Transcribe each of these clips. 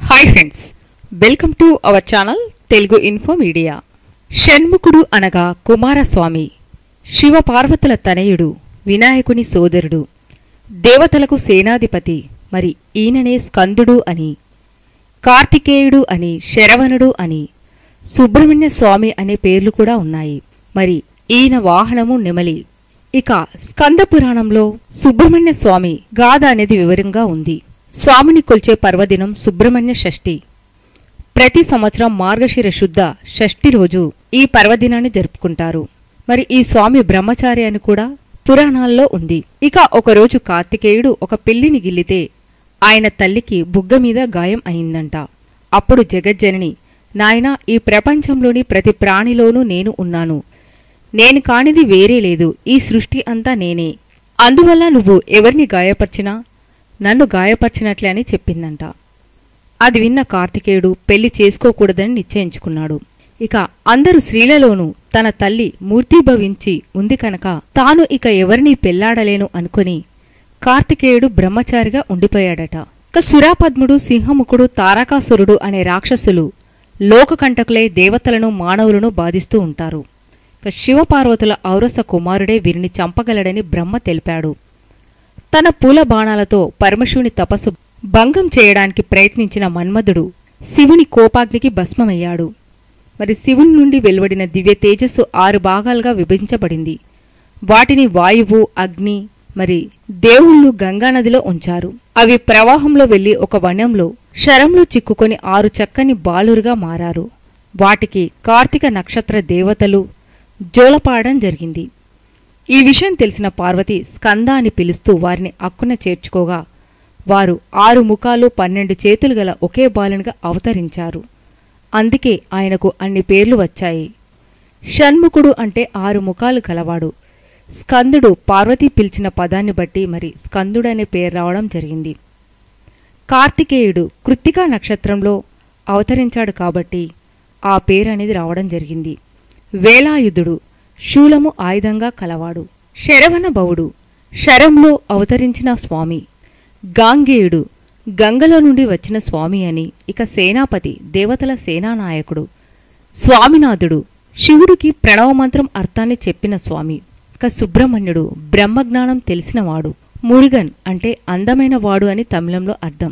hi friends welcome to our channel Telugu info media షణ్ముఖుడు అనగా కుమారస్వామి శివ పార్వతుల తనయుడు వినాయకుని సోదరుడు దేవతలకు సేనాధిపతి మరి ఈయననే స్కందుడు అని కార్తికేయుడు అని శరవణుడు అని సుబ్రహ్మణ్య స్వామి అనే పేర్లు కూడా ఉన్నాయి మరి ఈయన వాహనము నెమలి ఇక స్కంద పురాణంలో సుబ్రహ్మణ్య స్వామి గాథ అనేది వివరంగా ఉంది స్వామిని కొల్చే పర్వదినం సుబ్రహ్మణ్య షష్ఠి ప్రతి సంవత్సరం మార్గశిర శుద్ధ షష్ఠి రోజు ఈ పర్వదినాన్ని జరుపుకుంటారు మరి ఈ స్వామి బ్రహ్మచారి అని కూడా పురాణాల్లో ఉంది ఇక ఒకరోజు కార్తికేయుడు ఒక పిల్లిని గిల్లితే ఆయన తల్లికి బుగ్గ మీద గాయం అయిందంట అప్పుడు జగజ్జనని నాయనా ఈ ప్రపంచంలోని ప్రతి ప్రాణిలోనూ నేను ఉన్నాను నేను కానిది వేరే లేదు ఈ సృష్టి అంతా నేనే అందువల్ల నువ్వు ఎవరిని గాయపరిచినా నన్ను గాయపరిచినట్లే అని చెప్పిందంట అది విన్న కార్తికేయుడు పెళ్లి చేసుకోకూడదని నిశ్చయించుకున్నాడు ఇక అందరు స్త్రీలలోనూ తన తల్లి మూర్తీభవించి ఉంది కనుక తాను ఇక ఎవరినీ పెళ్లాడలేను అనుకుని కార్తికేయుడు బ్రహ్మచారిగా ఉండిపోయాడట ఇక సురాపద్ముడు సింహముఖుడు తారకాసురుడు అనే రాక్షసులు లోకకంటకులై దేవతలను మానవులను బాధిస్తూ ఉంటారు ఇక శివపార్వతుల ఔరస కుమారుడే వీరిని చంపగలడని బ్రహ్మ తెలిపాడు తన పూల బాణాలతో పరమశివుని తపస్సు భంగం చేయడానికి ప్రయత్నించిన మన్మధుడు శివుని కోపాగ్నికి భస్మమయ్యాడు మరి శివుని నుండి వెలువడిన దివ్య తేజస్సు ఆరు భాగాలుగా విభజించబడింది వాటిని వాయువు అగ్ని మరి దేవుళ్ళు గంగానదిలో ఉంచారు అవి ప్రవాహంలో వెళ్లి ఒక వనంలో శరంలో చిక్కుకొని ఆరు చక్కని బాలురుగా మారారు వాటికి కార్తీక నక్షత్ర దేవతలు జోలపాడడం జరిగింది ఈ విషయం తెలిసిన పార్వతి స్కంద అని పిలుస్తూ వారిని అక్కున చేర్చుకోగా వారు ఆరు ముఖాలు పన్నెండు చేతులు గల ఒకే బాలునిగా అవతరించారు అందుకే ఆయనకు అన్ని పేర్లు వచ్చాయి షణ్ముఖుడు అంటే ఆరు ముఖాలు గలవాడు స్కందుడు పార్వతి పిలిచిన పదాన్ని బట్టి మరి స్కందుడు అనే పేరు రావడం జరిగింది కార్తికేయుడు కృత్తికా నక్షత్రంలో అవతరించాడు కాబట్టి ఆ పేరు అనేది రావడం జరిగింది వేలాయుధుడు శూలము ఆయుధంగా కలవాడు శరవణ భవుడు శరంలో అవతరించిన స్వామి గాంగేయుడు గంగలో నుండి వచ్చిన స్వామి అని ఇక సేనాపతి దేవతల సేనానాయకుడు స్వామినాథుడు శివుడికి ప్రణవమంత్రం అర్థాన్ని చెప్పిన స్వామి ఇక సుబ్రహ్మణ్యుడు బ్రహ్మజ్ఞానం తెలిసినవాడు మురుగన్ అంటే అందమైన వాడు అని తమిళంలో అర్థం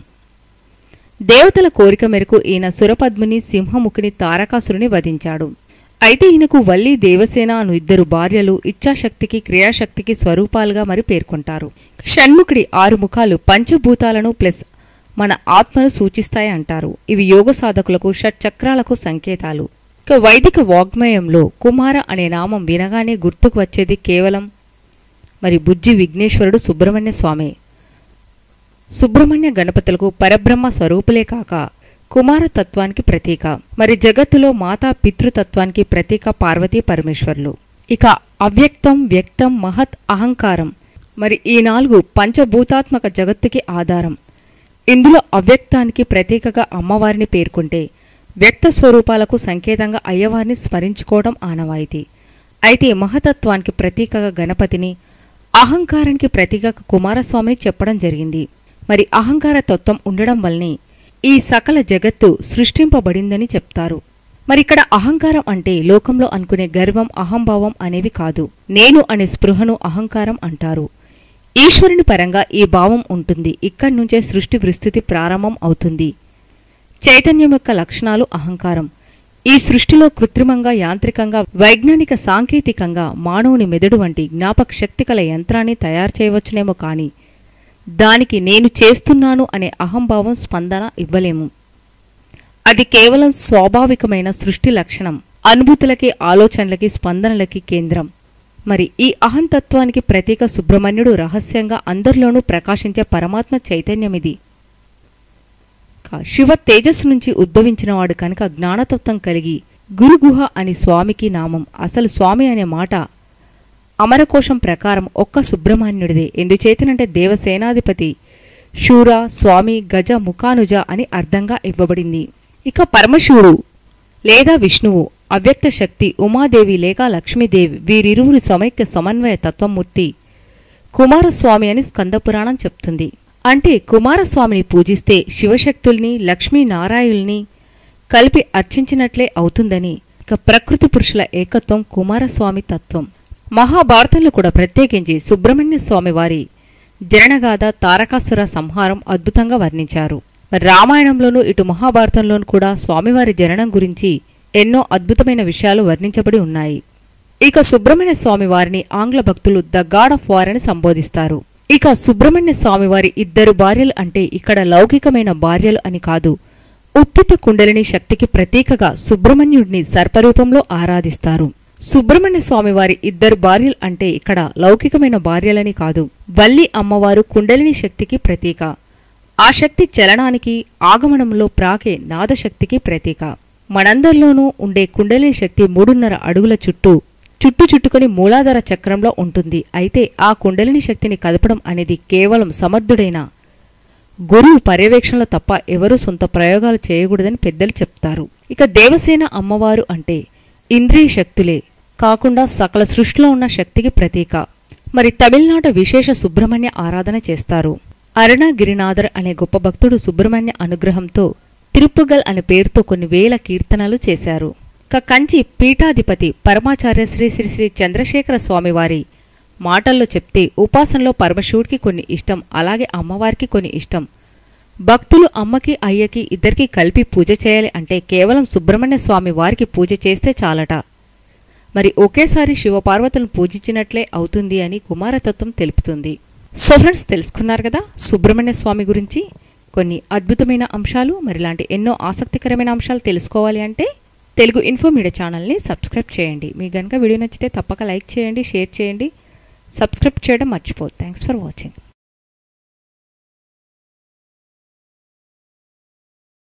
దేవతల కోరిక మేరకు ఈయన సురపద్ముని సింహముఖిని తారకాసురుని వధించాడు అయితే ఈయనకు వల్లి దేవసేన అను ఇద్దరు భార్యలు ఇచ్ఛాశక్తికి క్రియాశక్తికి స్వరూపాలుగా మరి పేర్కొంటారు షణ్ముఖుడి ఆరు ముఖాలు పంచభూతాలను ప్లస్ మన ఆత్మను సూచిస్తాయి అంటారు ఇవి యోగ సాధకులకు షట్చక్రాలకు సంకేతాలు ఇక వైదిక వాగ్మయంలో కుమార అనే నామం వినగానే గుర్తుకు వచ్చేది కేవలం మరి బుజ్జి విఘ్నేశ్వరుడు సుబ్రహ్మణ్య స్వామి సుబ్రహ్మణ్య గణపతులకు పరబ్రహ్మ స్వరూపులే కాక కుమారతత్వానికి ప్రతీక మరి జగత్తులో మాతా పితృతత్వానికి ప్రతీక పార్వతీ పరమేశ్వర్లు ఇక అవ్యక్తం వ్యక్తం మహత్ అహంకారం మరి ఈ నాలుగు పంచభూతాత్మక జగత్తుకి ఆధారం ఇందులో అవ్యక్తానికి ప్రతీకగా అమ్మవారిని పేర్కొంటే వ్యక్త స్వరూపాలకు సంకేతంగా అయ్యవారిని స్మరించుకోవడం ఆనవాయితీ అయితే మహతత్వానికి ప్రతీకగా గణపతిని అహంకారానికి ప్రతీకగా కుమారస్వామిని చెప్పడం జరిగింది మరి అహంకార తత్వం ఉండడం వల్లనే ఈ సకల జగత్తు సృష్టింపబడిందని చెప్తారు మరిక్కడ అహంకారం అంటే లోకంలో అనుకునే గర్వం అహంభావం అనేవి కాదు నేను అనే స్పృహను అహంకారం అంటారు ఈశ్వరుని పరంగా ఈ భావం ఉంటుంది ఇక్కడి నుంచే సృష్టి విస్తృతి ప్రారంభం అవుతుంది చైతన్యం యొక్క లక్షణాలు అహంకారం ఈ సృష్టిలో కృత్రిమంగా యాంత్రికంగా వైజ్ఞానిక సాంకేతికంగా మానవుని మెదడు వంటి జ్ఞాపక శక్తి కల యంత్రాన్ని తయారు చేయవచ్చునేమో కాని దానికి నేను చేస్తున్నాను అనే అహంభావం స్పందన ఇవ్వలేము అది కేవలం స్వాభావికమైన సృష్టి లక్షణం అనుభూతులకి ఆలోచనలకి స్పందనలకి కేంద్రం మరి ఈ అహంతత్వానికి ప్రతీక సుబ్రహ్మణ్యుడు రహస్యంగా అందరిలోనూ ప్రకాశించే పరమాత్మ చైతన్యమిది శివ తేజస్సు నుంచి ఉద్భవించినవాడు కనుక జ్ఞానతత్వం కలిగి గురుగుహ అని స్వామికి నామం అసలు స్వామి అనే మాట అమరకోశం ప్రకారం ఒక్క సుబ్రహ్మణ్యుడిదే ఎందుచేతనంటే దేవసేనాధిపతి శూర స్వామి గజ ముఖానుజ అని అర్థంగా ఇవ్వబడింది ఇక పరమశివుడు లేదా విష్ణువు అవ్యక్త శక్తి ఉమాదేవి లేక లక్ష్మీదేవి వీరిరువురి సమైక్య సమన్వయ తత్వమూర్తి కుమారస్వామి అని స్కందపురాణం చెప్తుంది అంటే కుమారస్వామిని పూజిస్తే శివశక్తుల్ని లక్ష్మీనారాయణుల్ని కలిపి అర్చించినట్లే అవుతుందని ఇక ప్రకృతి పురుషుల ఏకత్వం కుమారస్వామి తత్వం మహాభారతంలో కూడా ప్రత్యేకించి సుబ్రహ్మణ్య స్వామి వారి జననగాథ తారకాసుర సంహారం అద్భుతంగా వర్ణించారు మరి రామాయణంలోనూ ఇటు మహాభారతంలోనూ కూడా స్వామివారి జననం గురించి ఎన్నో అద్భుతమైన విషయాలు వర్ణించబడి ఉన్నాయి ఇక సుబ్రహ్మణ్య స్వామి వారిని ఆంగ్ల భక్తులు ద గాడ్ ఆఫ్ వార్ అని సంబోధిస్తారు ఇక సుబ్రహ్మణ్య స్వామి వారి ఇద్దరు భార్యలు అంటే ఇక్కడ లౌకికమైన భార్యలు అని కాదు ఉత్తిత కుండలిని శక్తికి ప్రతీకగా సుబ్రహ్మణ్యుడిని సర్పరూపంలో ఆరాధిస్తారు సుబ్రహ్మణ్య స్వామి వారి ఇద్దరు భార్యలు అంటే ఇక్కడ లౌకికమైన భార్యలని కాదు వల్లి అమ్మవారు కుండలిని శక్తికి ప్రతీక ఆ శక్తి చలనానికి ఆగమనంలో ప్రాకే నాదశక్తికి ప్రతీక మనందరిలోనూ ఉండే కుండలిని శక్తి మూడున్నర అడుగుల చుట్టూ చుట్టు చుట్టుకొని మూలాధార చక్రంలో ఉంటుంది అయితే ఆ కుండలిని శక్తిని కదపడం అనేది కేవలం సమర్థుడైన గురువు పర్యవేక్షణలో తప్ప ఎవరూ సొంత ప్రయోగాలు చేయకూడదని పెద్దలు చెప్తారు ఇక దేవసేన అమ్మవారు అంటే ఇంద్రియ శక్తులే కాకుండా సకల సృష్టిలో ఉన్న శక్తికి ప్రతీక మరి తమిళనాడు విశేష సుబ్రహ్మణ్య ఆరాధన చేస్తారు అరుణగిరినాథర్ అనే గొప్ప భక్తుడు సుబ్రహ్మణ్య అనుగ్రహంతో తిరుప్పుగల్ అనే పేరుతో కొన్ని వేల కీర్తనలు చేశారు ఇక కంచి పీఠాధిపతి పరమాచార్య శ్రీ శ్రీ శ్రీ చంద్రశేఖర స్వామివారి మాటల్లో చెప్తే ఉపాసనలో పరమశివుడికి కొన్ని ఇష్టం అలాగే అమ్మవారికి కొన్ని ఇష్టం భక్తులు అమ్మకి అయ్యకి ఇద్దరికి కలిపి పూజ చేయాలి అంటే కేవలం సుబ్రహ్మణ్య స్వామి వారికి పూజ చేస్తే చాలట మరి ఒకేసారి శివపార్వతులను పూజించినట్లే అవుతుంది అని కుమారతత్వం తెలుపుతుంది సో ఫ్రెండ్స్ తెలుసుకున్నారు కదా సుబ్రహ్మణ్య స్వామి గురించి కొన్ని అద్భుతమైన అంశాలు మరి ఇలాంటి ఎన్నో ఆసక్తికరమైన అంశాలు తెలుసుకోవాలి అంటే తెలుగు ఇన్ఫో మీడియా ఛానల్ని సబ్స్క్రైబ్ చేయండి మీకు కనుక వీడియో నచ్చితే తప్పక లైక్ చేయండి షేర్ చేయండి సబ్స్క్రైబ్ చేయడం మర్చిపోదు థ్యాంక్స్ ఫర్ వాచింగ్